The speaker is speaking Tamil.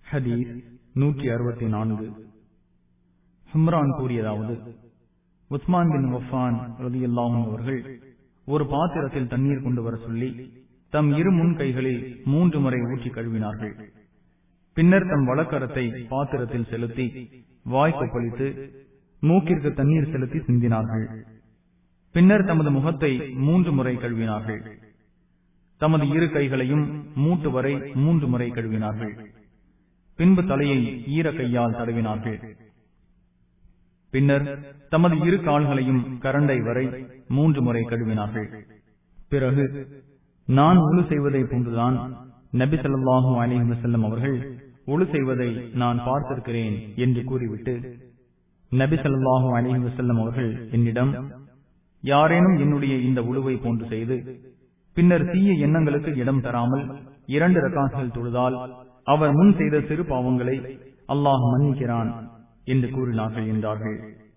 ஹதீஸ் நூற்றி அறுபத்தி நான்கு ஹும்ரான் கூறியதாவது உஸ்மான் பின் வஃபான் ரதியல்லாஹும் அவர்கள் ஒரு பாத்திரத்தில் தண்ணீர் கொண்டு வர சொல்லி தம் இரு முன் கைகளில் மூன்று முறை ஊற்றி கழுவினார்கள் பின்னர் தம் வழக்கரத்தை பாத்திரத்தில் செலுத்தி வாய் கொப்பளித்து மூக்கிற்கு தண்ணீர் செலுத்தி சிந்தினார்கள் பின்னர் தமது முகத்தை மூன்று முறை கழுவினார்கள் தமது இரு கைகளையும் மூட்டு வரை மூன்று முறை கழுவினார்கள் பின்பு தலையை ஈர கையால் தடவினார்கள் பின்னர் தமது இரு கால்களையும் கரண்டை வரை மூன்று முறை கழுவினார்கள் பிறகு நான் உழு செய்வதை போன்றுதான் நபி சொல்லாஹு அலிஹி வசல்லம் அவர்கள் ஒழு செய்வதை நான் பார்த்திருக்கிறேன் என்று கூறிவிட்டு நபி சொல்லாஹு அலிஹி வசல்லம் அவர்கள் என்னிடம் யாரேனும் என்னுடைய இந்த உழுவை போன்று செய்து பின்னர் தீய எண்ணங்களுக்கு இடம் தராமல் இரண்டு ரகாசுகள் தொழுதால் அவர் முன் செய்த சிறு பாவங்களை அல்லாஹ் மன்னிக்கிறான் என்று கூறினார்கள் என்றார்கள்